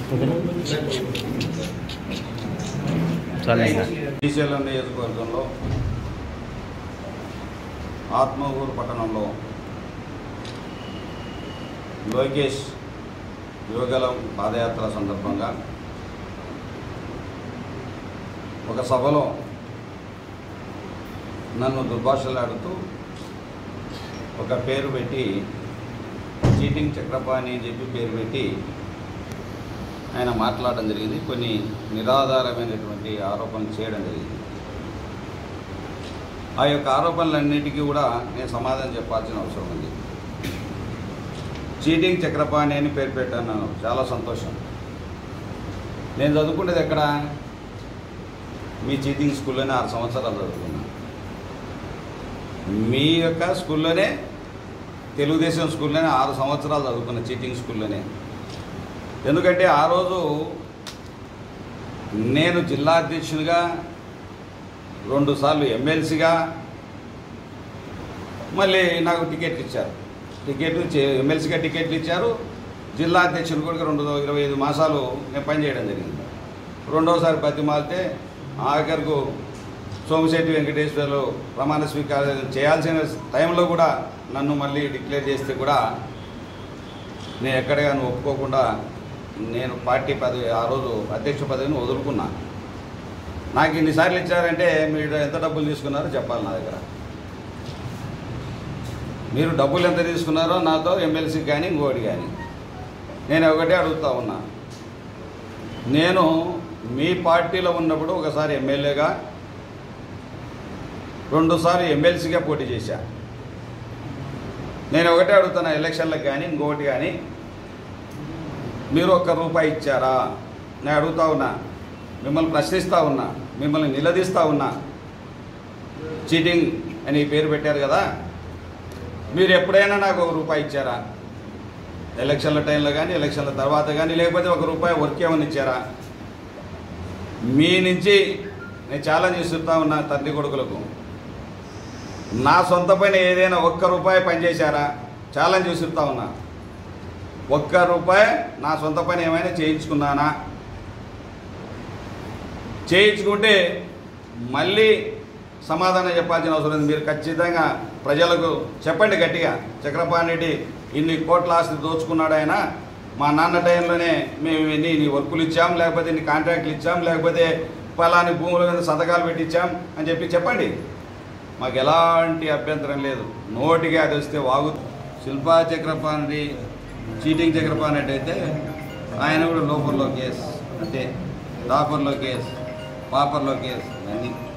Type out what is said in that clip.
చాలు ఇంకా శ్రీశైలం నియోజకవర్గంలో ఆత్మగూరు పట్టణంలో లోకేష్ యువగలం పాదయాత్ర సందర్భంగా ఒక సభలో నన్ను దుర్భాషలాడుతూ ఒక పేరు పెట్టి చీటింగ్ చక్రపాణి అని చెప్పి పేరు పెట్టి ఆయన మాట్లాడడం జరిగింది కొన్ని నిరాధారమైనటువంటి ఆరోపణలు చేయడం జరిగింది ఆ యొక్క ఆరోపణలన్నిటికీ కూడా నేను సమాధానం చెప్పాల్సిన అవసరం ఉంది చీటింగ్ చక్రపాణి అని పేరు పెట్టాను నేను. చాలా సంతోషం నేను చదువుకునేది ఎక్కడ మీ చీటింగ్ స్కూల్లోనే ఆరు సంవత్సరాలు చదువుకున్నాను మీ యొక్క స్కూల్లోనే తెలుగుదేశం స్కూల్లోనే ఆరు సంవత్సరాలు చదువుకున్న చీటింగ్ స్కూల్లోనే ఎందుకంటే ఆ రోజు నేను జిల్లా అధ్యక్షునిగా రెండుసార్లు ఎమ్మెల్సీగా మళ్ళీ నాకు టికెట్లు ఇచ్చారు టికెట్ ఎమ్మెల్సీగా టికెట్లు ఇచ్చారు జిల్లా అధ్యక్షుడు కూడా రెండు ఇరవై ఐదు మాసాలు నేను పనిచేయడం జరిగింది రెండోసారి బతిమాలితే ఆఖరుకు సోమిశెట్టి వెంకటేశ్వర్లు ప్రమాణ స్వీకారం చేయాల్సిన టైంలో కూడా నన్ను మళ్ళీ డిక్లేర్ చేస్తే కూడా నేను ఎక్కడగాను ఒప్పుకోకుండా నేను పార్టీ పదవి ఆ రోజు అధ్యక్ష పదవిని వదులుకున్నా నాకు ఇన్నిసార్లు ఇచ్చారంటే మీరు ఎంత డబ్బులు తీసుకున్నారో చెప్పాలి నా దగ్గర మీరు డబ్బులు ఎంత తీసుకున్నారో నాతో ఎమ్మెల్సీకి కానీ ఇంకోటి కానీ నేను ఒకటే అడుగుతా ఉన్నా నేను మీ పార్టీలో ఉన్నప్పుడు ఒకసారి ఎమ్మెల్యేగా రెండుసార్లు ఎమ్మెల్సీగా పోటీ చేశా నేను ఒకటే అడుగుతున్నా ఎలక్షన్లకు కానీ ఇంకొకటి కానీ మీరు ఒక్క రూపాయి ఇచ్చారా నేను అడుగుతా ఉన్నా మిమ్మల్ని ప్రశ్నిస్తూ ఉన్నా మిమ్మల్ని నిలదీస్తూ ఉన్నా చీటింగ్ అని పేరు పెట్టారు కదా మీరు ఎప్పుడైనా నాకు ఒక రూపాయి ఇచ్చారా ఎలక్షన్ల టైంలో కానీ ఎలక్షన్ల తర్వాత కానీ లేకపోతే ఒక రూపాయి వర్క్ ఏమని ఇచ్చారా మీ నుంచి నేను ఛాలెంజ్ ఇస్తుతా ఉన్నా తండ్రి కొడుకులకు నా సొంత పని ఏదైనా ఒక్క రూపాయి పనిచేశారా ఛాలెంజ్ విసురుతా ఉన్నా ఒక్క రూపాయి నా సొంత పని ఏమైనా చేయించుకున్నానా చేయించుకుంటే మళ్ళీ సమాధానం చెప్పాల్సిన అవసరం ఉంది మీరు ఖచ్చితంగా ప్రజలకు చెప్పండి గట్టిగా చక్రపాణి రెడ్డి ఇన్ని కోట్ల ఆస్తి దోచుకున్నాడు ఆయన మా నాన్న టైంలోనే మేము ఇన్ని ఇన్ని వర్కులు ఇచ్చాం లేకపోతే ఇన్ని కాంట్రాక్ట్లు ఇచ్చాం లేకపోతే ఫలాని భూముల మీద సంతకాలు పెట్టించాం అని చెప్పి చెప్పండి మాకు ఎలాంటి అభ్యంతరం లేదు నోటికి అది వస్తే వాగు శిల్పా చక్రపాణి చీటింగ్ చక్రపాణి అయితే ఆయన కూడా లోపర్లో కేసు అంటే డాపర్లో కేసు పాపర్లో కేసు అన్నీ